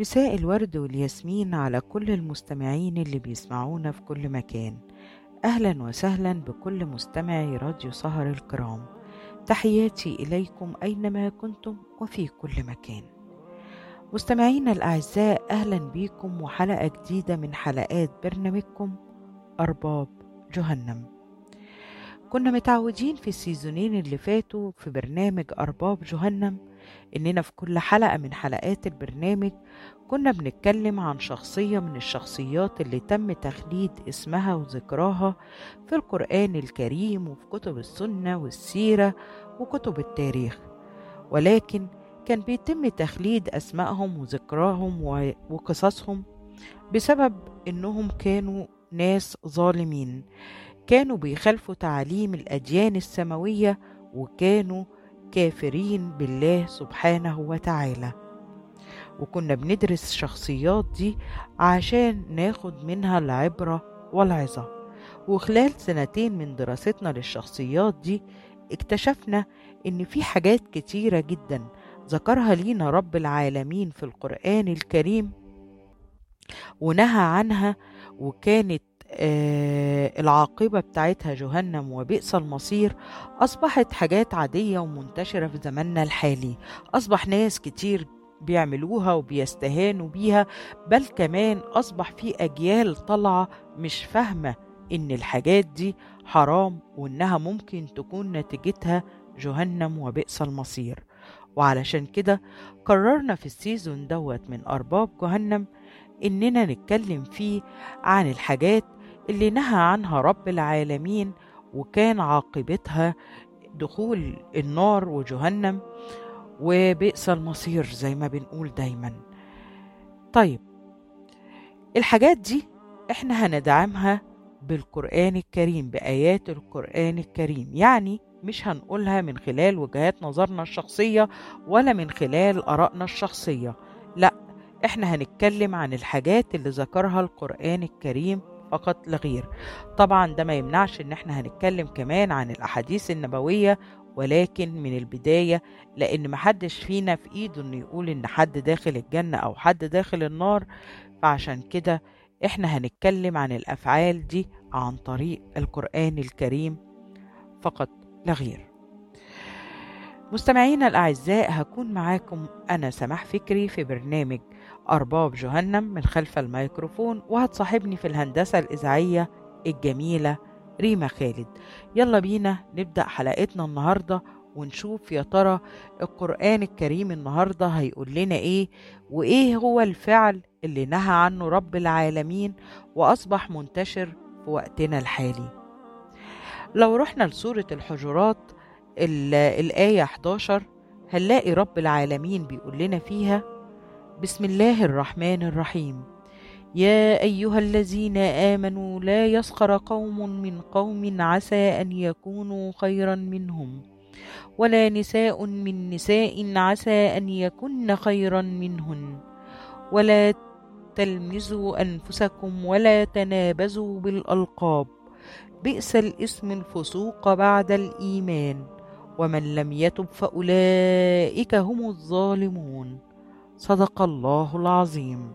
مساء الورد والياسمين على كل المستمعين اللي بيسمعونا في كل مكان أهلا وسهلا بكل مستمعي راديو سهر الكرام تحياتي إليكم أينما كنتم وفي كل مكان مستمعينا الأعزاء أهلا بيكم وحلقة جديدة من حلقات برنامجكم أرباب جهنم كنا متعودين في السيزونين اللي فاتوا في برنامج أرباب جهنم إننا في كل حلقة من حلقات البرنامج كنا بنتكلم عن شخصية من الشخصيات اللي تم تخليد اسمها وذكراها في القرآن الكريم وفي كتب السنة والسيرة وكتب التاريخ ولكن كان بيتم تخليد أسمائهم وذكراهم وقصصهم بسبب إنهم كانوا ناس ظالمين كانوا بيخالفوا تعاليم الأديان السماوية وكانوا كافرين بالله سبحانه وتعالى وكنا بندرس الشخصيات دي عشان ناخد منها العبرة والعظة وخلال سنتين من دراستنا للشخصيات دي اكتشفنا ان في حاجات كتيرة جدا ذكرها لينا رب العالمين في القرآن الكريم ونهى عنها وكانت آه العاقبة بتاعتها جهنم وبئس المصير أصبحت حاجات عادية ومنتشرة في زماننا الحالي أصبح ناس كتير بيعملوها وبيستهانوا بيها بل كمان أصبح في أجيال طالعة مش فاهمة إن الحاجات دي حرام وإنها ممكن تكون نتيجتها جهنم وبئس المصير وعلشان كده قررنا في السيزون دوت من أرباب جهنم إننا نتكلم فيه عن الحاجات اللي نهى عنها رب العالمين وكان عاقبتها دخول النار وجهنم وبئس المصير زي ما بنقول دايما طيب الحاجات دي احنا هندعمها بالقرآن الكريم بآيات القرآن الكريم يعني مش هنقولها من خلال وجهات نظرنا الشخصية ولا من خلال آرائنا الشخصية لا احنا هنتكلم عن الحاجات اللي ذكرها القرآن الكريم فقط لا غير طبعا ده ما يمنعش ان احنا هنتكلم كمان عن الاحاديث النبوية ولكن من البداية لان محدش فينا في ايده انه يقول ان حد داخل الجنة او حد داخل النار فعشان كده احنا هنتكلم عن الافعال دي عن طريق القرآن الكريم فقط لا غير مستمعينا الأعزاء هكون معاكم أنا سماح فكري في برنامج أرباب جهنم من خلف الميكروفون وهتصاحبني في الهندسة الإذاعية الجميلة ريما خالد يلا بينا نبدأ حلقتنا النهاردة ونشوف يا ترى القرآن الكريم النهاردة هيقول لنا إيه وإيه هو الفعل اللي نهى عنه رب العالمين وأصبح منتشر في وقتنا الحالي لو رحنا لسورة الحجرات الآية 11 هنلاقي رب العالمين بيقول لنا فيها بسم الله الرحمن الرحيم يا أيها الذين آمنوا لا يسخر قوم من قوم عسى أن يكونوا خيرا منهم ولا نساء من نساء عسى أن يكن خيرا منهن ولا تلمزوا أنفسكم ولا تنابزوا بالألقاب بئس الاسم الفسوق بعد الإيمان ومن لم يتب فأولئك هم الظالمون صدق الله العظيم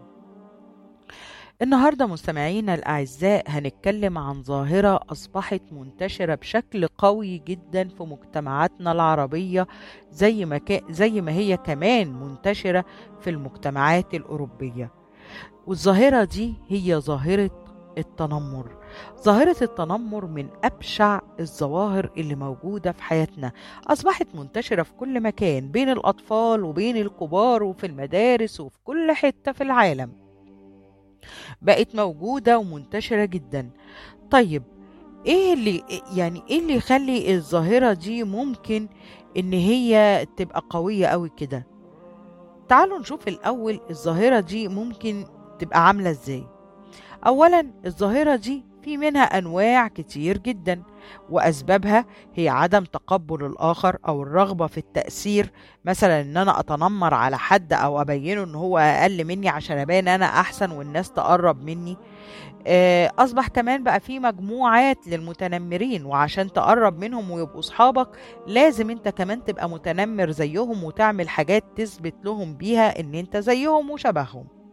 النهارده مستمعينا الاعزاء هنتكلم عن ظاهره اصبحت منتشره بشكل قوي جدا في مجتمعاتنا العربيه زي ما كا زي ما هي كمان منتشره في المجتمعات الاوروبيه والظاهره دي هي ظاهره التنمر ظاهرة التنمر من أبشع الظواهر اللي موجودة في حياتنا أصبحت منتشرة في كل مكان بين الأطفال وبين الكبار وفي المدارس وفي كل حتة في العالم بقت موجودة ومنتشرة جدا طيب ايه اللي يعني ايه اللي يخلي الظاهرة دي ممكن ان هي تبقى قوية قوي كده تعالوا نشوف الاول الظاهرة دي ممكن تبقى عاملة ازاي اولا الظاهرة دي في منها انواع كتير جدا واسبابها هي عدم تقبل الاخر او الرغبه في التاثير مثلا ان انا اتنمر على حد او ابينه ان هو اقل مني عشان ابان انا احسن والناس تقرب مني اصبح كمان بقى في مجموعات للمتنمرين وعشان تقرب منهم ويبقوا اصحابك لازم انت كمان تبقى متنمر زيهم وتعمل حاجات تثبت لهم بيها ان انت زيهم وشبههم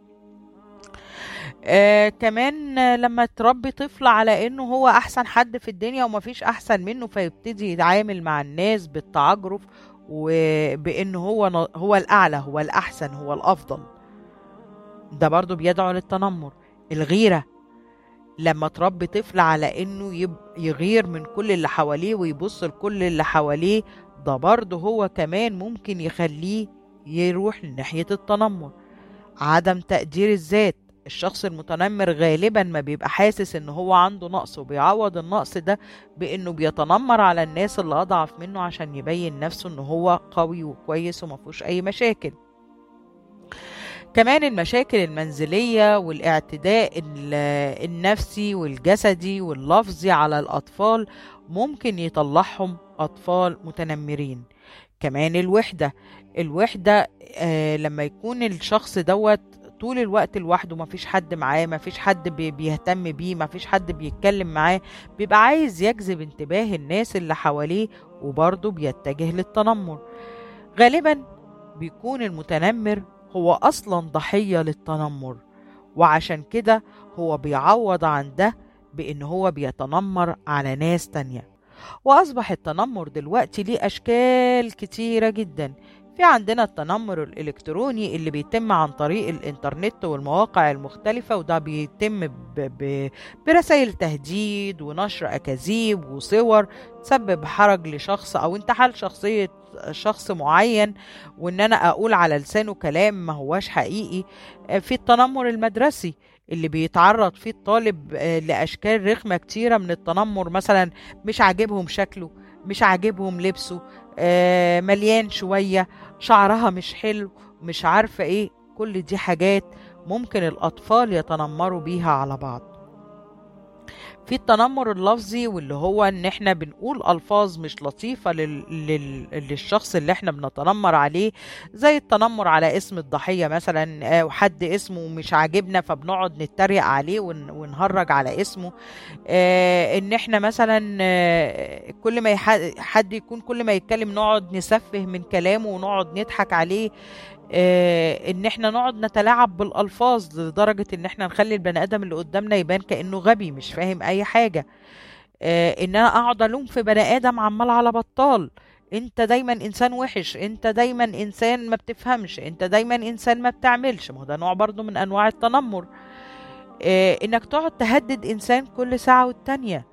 آه كمان آه، لما تربي طفل على انه هو احسن حد في الدنيا ومفيش احسن منه فيبتدي يتعامل مع الناس بالتعجرف وبانه هو ن- هو الاعلى هو الاحسن هو الافضل ده برضو بيدعو للتنمر الغيرة لما تربي طفل على انه يب- يغير من كل اللي حواليه ويبص لكل اللي حواليه ده برضه هو كمان ممكن يخليه يروح لناحية التنمر عدم تقدير الذات الشخص المتنمر غالبا ما بيبقى حاسس ان هو عنده نقص وبيعوض النقص ده بانه بيتنمر على الناس اللي اضعف منه عشان يبين نفسه ان هو قوي وكويس ومفيهوش اي مشاكل كمان المشاكل المنزلية والاعتداء ال- النفسي والجسدي واللفظي على الأطفال ممكن يطلعهم أطفال متنمرين كمان الوحدة الوحدة آه لما يكون الشخص دوت طول الوقت لوحده مفيش حد معاه مفيش حد بي- بيهتم بيه مفيش حد بيتكلم معاه بيبقى عايز يجذب انتباه الناس اللي حواليه وبرضه بيتجه للتنمر غالبا بيكون المتنمر هو اصلا ضحيه للتنمر وعشان كده هو بيعوض عن ده بان هو بيتنمر على ناس تانية واصبح التنمر دلوقتي ليه اشكال كتيره جدا في عندنا التنمر الالكتروني اللي بيتم عن طريق الانترنت والمواقع المختلفه وده بيتم ب... ب... برسائل تهديد ونشر اكاذيب وصور تسبب حرج لشخص او انتحال شخصيه شخص معين وان انا اقول على لسانه كلام ما هواش حقيقي آه، في التنمر المدرسي اللي بيتعرض فيه الطالب آه، لاشكال رخمه كتيره من التنمر مثلا مش عاجبهم شكله مش عاجبهم لبسه آه، مليان شويه شعرها مش حلو مش عارفه ايه كل دي حاجات ممكن الاطفال يتنمروا بيها على بعض في التنمر اللفظي واللي هو ان احنا بنقول الفاظ مش لطيفه لل... لل... للشخص اللي احنا بنتنمر عليه زي التنمر على اسم الضحيه مثلا آه، وحد اسمه مش عاجبنا فبنقعد نتريق عليه ون... ونهرج على اسمه آه، ان احنا مثلا آه، كل ما يح... حد يكون كل ما يتكلم نقعد نسفه من كلامه ونقعد نضحك عليه آه، ان احنا نقعد نتلاعب بالالفاظ لدرجه ان احنا نخلي البني ادم اللي قدامنا يبان كانه غبي مش فاهم اي حاجه آه، ان انا اقعد الوم في بني ادم عمال على بطال انت دايما انسان وحش انت دايما انسان ما بتفهمش انت دايما انسان ما بتعملش ما هو ده نوع برضو من انواع التنمر آه، انك تقعد تهدد انسان كل ساعه والتانيه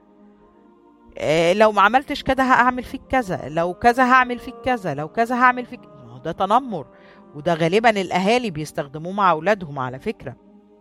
آه، لو ما عملتش كده هعمل فيك كذا لو كذا هعمل فيك كذا لو كذا هعمل فيك ما هو ده تنمر وده غالبا الاهالي بيستخدموه مع اولادهم على فكره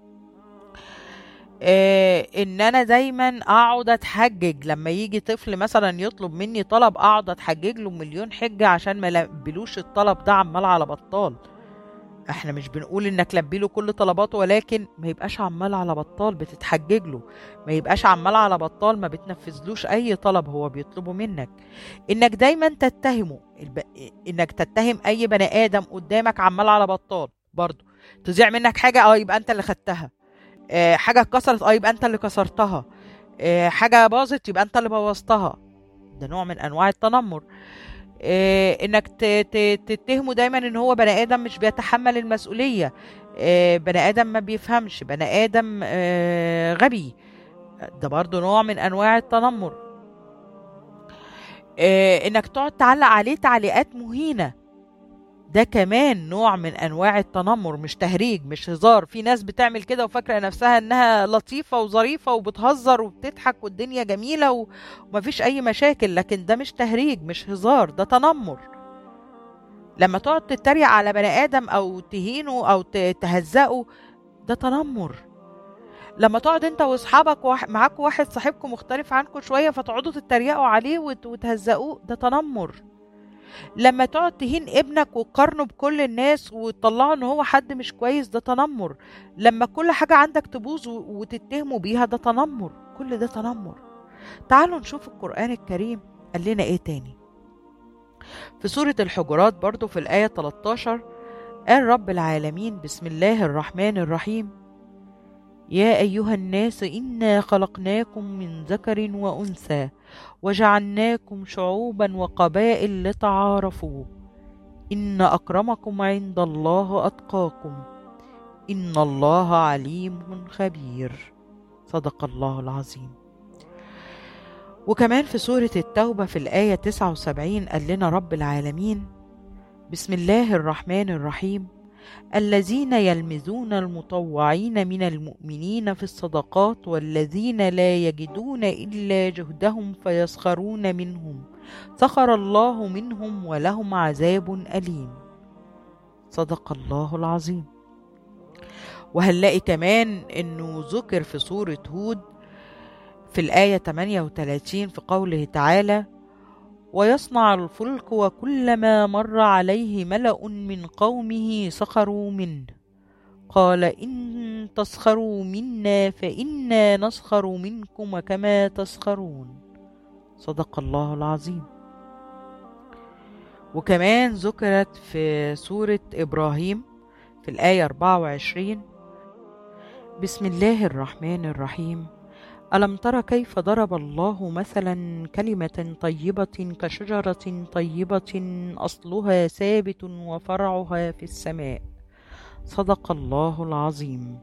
آه ان انا دايما اقعد اتحجج لما يجي طفل مثلا يطلب مني طلب اقعد اتحجج له مليون حجه عشان ما لبلوش الطلب ده عمال على بطال احنا مش بنقول انك لبي له كل طلباته ولكن ما يبقاش عمال على بطال بتتحجج له ما يبقاش عمال على بطال ما بتنفذلوش اي طلب هو بيطلبه منك انك دايما تتهمه الب... انك تتهم اي بني ادم قدامك عمال على بطال برضه تضيع منك حاجه اه يبقى انت اللي خدتها آه حاجه اتكسرت اه يبقى انت اللي كسرتها آه حاجه باظت يبقى انت اللي بوظتها ده نوع من انواع التنمر آه انك ت... ت... تتهمه دايما ان هو بني ادم مش بيتحمل المسؤوليه آه بني ادم ما بيفهمش بني ادم آه غبي ده برضو نوع من انواع التنمر آه انك تقعد تعلق عليه تعليقات مهينه ده كمان نوع من انواع التنمر مش تهريج مش هزار في ناس بتعمل كده وفاكره نفسها انها لطيفه وظريفه وبتهزر وبتضحك والدنيا جميله و- ومفيش اي مشاكل لكن ده مش تهريج مش هزار ده تنمر لما تقعد تتريق على بني ادم او تهينه او ت- تهزقه ده تنمر لما تقعد انت واصحابك واحد معاكوا واحد صاحبكم مختلف عنكم شويه فتقعدوا تتريقوا عليه وت- وتهزقوه ده تنمر لما تقعد تهين ابنك وتقارنه بكل الناس وتطلعه ان هو حد مش كويس ده تنمر لما كل حاجه عندك تبوظ و- وتتهموا بيها ده تنمر كل ده تنمر تعالوا نشوف القرآن الكريم قال لنا ايه تاني في سورة الحجرات برضو في الآية 13 قال رب العالمين بسم الله الرحمن الرحيم يا أيها الناس إنا خلقناكم من ذكر وأنثى وجعلناكم شعوبا وقبائل لتعارفوا إن أكرمكم عند الله أتقاكم إن الله عليم خبير صدق الله العظيم وكمان في سورة التوبة في الآية 79 قال لنا رب العالمين بسم الله الرحمن الرحيم الذين يلمزون المطوعين من المؤمنين في الصدقات والذين لا يجدون الا جهدهم فيسخرون منهم سخر الله منهم ولهم عذاب اليم صدق الله العظيم وهنلاقي كمان انه ذكر في سوره هود في الايه 38 في قوله تعالى ويصنع الفلك وكلما مر عليه ملا من قومه سخروا منه قال ان تسخروا منا فانا نسخر منكم كما تسخرون صدق الله العظيم وكمان ذكرت في سوره ابراهيم في الايه 24 بسم الله الرحمن الرحيم ألم تر كيف ضرب الله مثلا كلمة طيبة كشجرة طيبة أصلها ثابت وفرعها في السماء صدق الله العظيم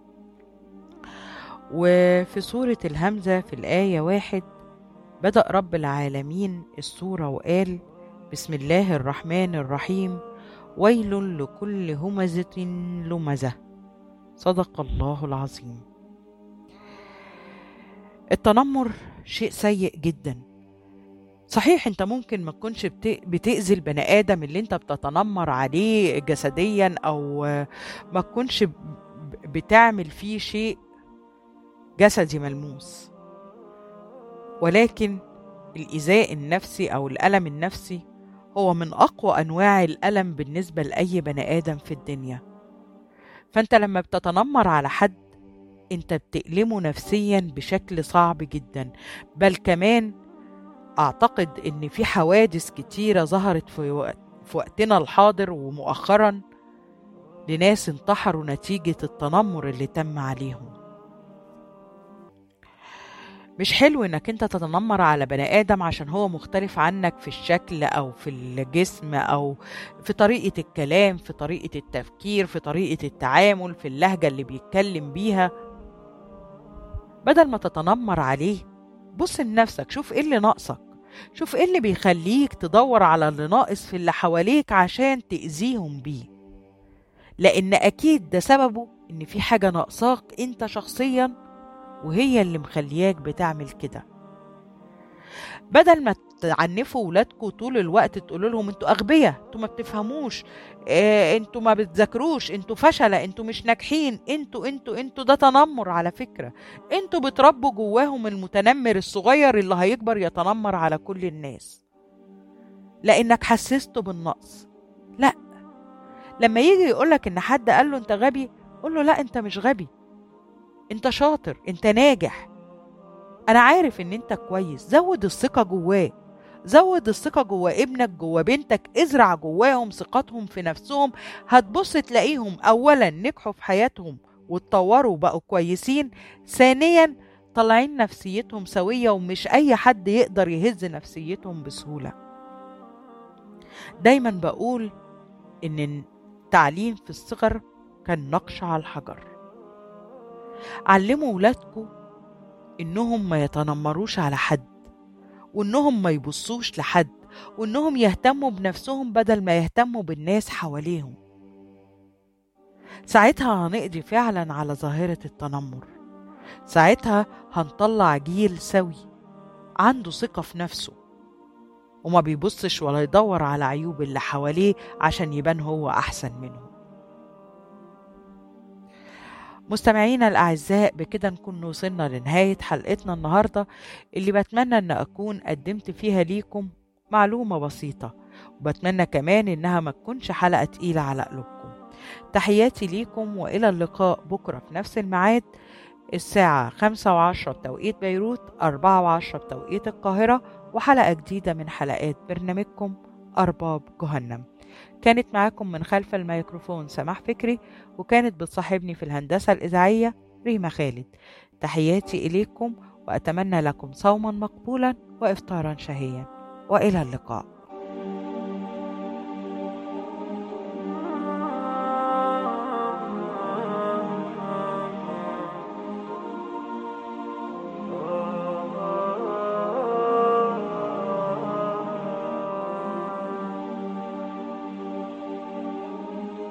وفي سورة الهمزة في الآية واحد بدأ رب العالمين السورة وقال بسم الله الرحمن الرحيم ويل لكل همزة لمزة صدق الله العظيم التنمر شيء سيء جدا صحيح انت ممكن ما تكونش بتأذي البني آدم اللي انت بتتنمر عليه جسديا او ما تكونش بتعمل فيه شيء جسدي ملموس ولكن الإيذاء النفسي أو الألم النفسي هو من أقوى أنواع الألم بالنسبة لأي بني آدم في الدنيا فأنت لما بتتنمر على حد انت بتألمه نفسيا بشكل صعب جدا بل كمان اعتقد ان في حوادث كتيرة ظهرت في, وقت في وقتنا الحاضر ومؤخرا لناس انتحروا نتيجة التنمر اللي تم عليهم مش حلو انك انت تتنمر على بني ادم عشان هو مختلف عنك في الشكل او في الجسم او في طريقة الكلام في طريقة التفكير في طريقة التعامل في اللهجة اللي بيتكلم بيها بدل ما تتنمر عليه بص لنفسك شوف ايه اللي ناقصك شوف ايه اللي بيخليك تدور على اللي ناقص في اللي حواليك عشان تأذيهم بيه لأن أكيد ده سببه إن في حاجة ناقصاك أنت شخصيا وهي اللي مخلياك بتعمل كده بدل ما تعنفوا ولادكم طول الوقت تقولوا لهم انتوا اغبياء انتوا ما بتفهموش اه انتوا ما بتذاكروش انتوا فشله انتوا مش ناجحين انتوا انتوا انتوا ده تنمر على فكره انتوا بتربوا جواهم المتنمر الصغير اللي هيكبر يتنمر على كل الناس لانك حسسته بالنقص لا لما يجي يقولك ان حد قال له انت غبي قول له لا انت مش غبي انت شاطر انت ناجح انا عارف ان انت كويس زود الثقه جواه زود الثقة جوا ابنك جوا بنتك ازرع جواهم ثقتهم في نفسهم هتبص تلاقيهم أولا نجحوا في حياتهم واتطوروا بقوا كويسين ثانيا طالعين نفسيتهم سوية ومش أي حد يقدر يهز نفسيتهم بسهولة دايما بقول إن التعليم في الصغر كان نقش على الحجر علموا ولادكم إنهم ما يتنمروش على حد وإنهم ما يبصوش لحد وإنهم يهتموا بنفسهم بدل ما يهتموا بالناس حواليهم ساعتها هنقضي فعلا على ظاهرة التنمر ساعتها هنطلع جيل سوي عنده ثقة في نفسه وما بيبصش ولا يدور على عيوب اللي حواليه عشان يبان هو أحسن منهم مستمعينا الأعزاء بكده نكون وصلنا لنهاية حلقتنا النهاردة اللي بتمنى أن أكون قدمت فيها ليكم معلومة بسيطة وبتمنى كمان إنها ما تكونش حلقة تقيلة على قلوبكم تحياتي ليكم وإلى اللقاء بكرة في نفس الميعاد الساعة خمسة وعشرة بتوقيت بيروت أربعة وعشرة بتوقيت القاهرة وحلقة جديدة من حلقات برنامجكم أرباب جهنم كانت معاكم من خلف الميكروفون سماح فكري وكانت بتصاحبني في الهندسة الإذاعية ريما خالد تحياتي إليكم وأتمنى لكم صوما مقبولا وإفطارا شهيا وإلى اللقاء